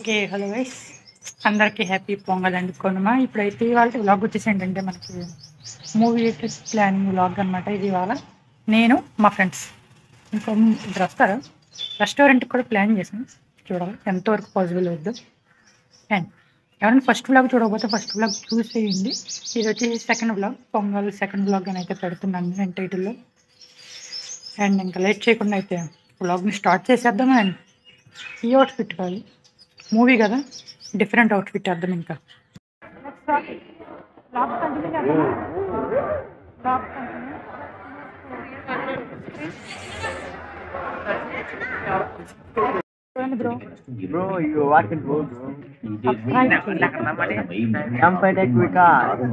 Okay hello guys అందరికీ happy Pongal అండి కొనుమ ఇప్పుడైతే ఇవాళ వ్లాగ్ వచ్చేసి ఏంటంటే మనకి మూవీ ట్రిప్ ప్లానింగ్ వ్లాగ్ అనమాట ఇది ఇవాళ నేను మా ఫ్రెండ్స్ ఇంకో ఇద్దరు వస్తారు రెస్టారెంట్కి కూడా ప్లాన్ చేసాను చూడాలి ఎంతవరకు పాసిబుల్ అవుద్దు అండ్ ఎవరైనా ఫస్ట్ వ్లాగ్ చూడకపోతే ఫస్ట్ వ్లాగ్ చూసేయండి ఇది వచ్చేసి second vlog Pongal second vlog అని అయితే పెడుతున్నాను నేను టైటిల్లో అండ్ ఇంకా లేట్ చేయకుండా అయితే వ్లాగ్ని స్టార్ట్ చేసేద్దాం అండ్ ఈ అవుట్ఫిట్ కాదు మూవీ కదా డిఫరెంట్ అవుట్ఫిట్ అర్థం ఇంకా bro Bro, you watching bro? Come fight at Vika.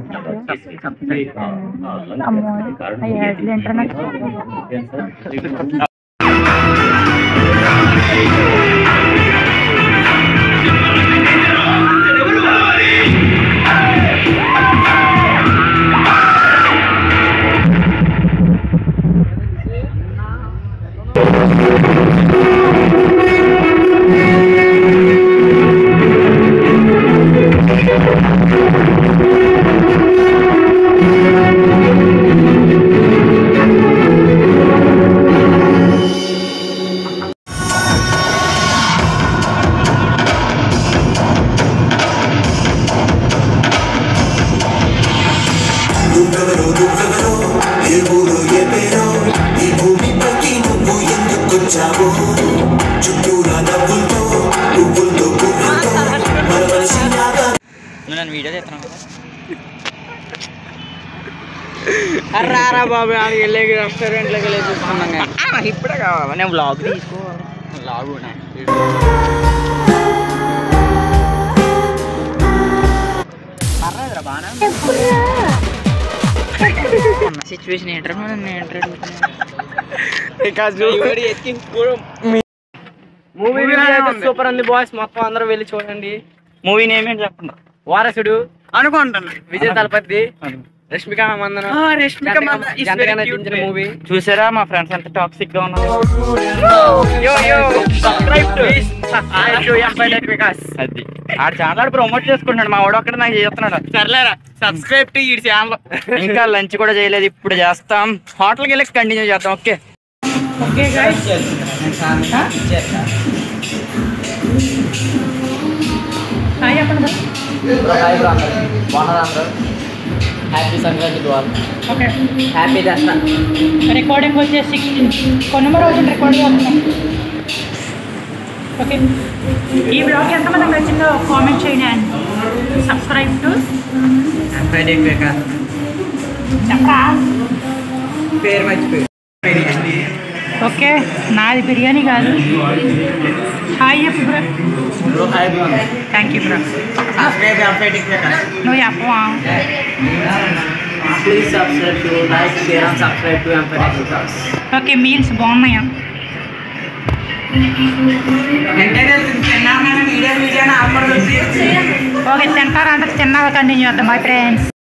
అమ్మో అయ్యా ఇంటర్నెట్ నువ్వెవరో నువ్వెవరో ఏ ఊరో ఏ పేరో ఈ భూమిపైకి నువ్వు ఎందుకొచ్చావో చుట్టూరా నవ్వులతో పువ్వులతో పువ్వులతో మన మనిషి లాగా నన్ను వీడియో చేస్తున్నాను అర్రారా బాబు అది వెళ్ళే రెస్టారెంట్లోకి వెళ్ళి చూస్తున్నాం ఇప్పుడే కావాలి నేను బ్లాగ్ తీసుకో లాగు పర్లేదురా బాగా సిచ్యువేషన్ ఏంటరా నేను ఏంటరా మూవీ సూపర్ ఉంది బాయ్స్ మొత్తం అందరూ వెళ్ళి చూడండి మూవీ నేమ్ ఏంటి చెప్పండి వారసుడు అనుకుంటున్నా Vijay Thalapathy Rashmika Mandanna Rashmika Mandanna is very cute. నటించిన మూవీ చూసారా మా ఫ్రెండ్స్ ఎంత టాక్సిక్ గా ఉన్నారు అది ఆడు చాలా ప్రమోట్ చేసుకుంటున్నాడు మా వాడు ఒక్కడ నాకు చేస్తున్నాడు సర్లేరా సబ్స్క్రైబ్ టు ఈ ఛానల్ ఇంకా లంచ్ కూడా చేయలేదు ఇప్పుడు చేస్తాం హోటల్కి వెళ్ళి కంటిన్యూ చేద్దాం ఓకే ఓకే గైస్ హాయ్ చెప్పండి హ్యాపీ సంక్రాంతి ద్వారా ఓకే హ్యాపీ దసరా రికార్డింగ్ వచ్చేసి కొనుమ రోజు రికార్డ్ చేస్తున్నాం ఓకే ఈ బ్లాగ్ ఎంతమంది నచ్చిందో కామెంట్ చేయండి అండ్ సబ్స్క్రైబ్ టు చెప్పరా పేరు మర్చిపోయి ఓకే నాది బిర్యానీ కాదు హాయ్ చెప్పు బ్రో థ్యాంక్ యూ బ్రో నువ్వు చెప్పవా please subscribe to like share and subscribe to empire Vikas okay meals బాగున్నాయా ఓకే తింటారా అంటే తిన్నాక కంటిన్యూ చేద్దాం మై ఫ్రెండ్స్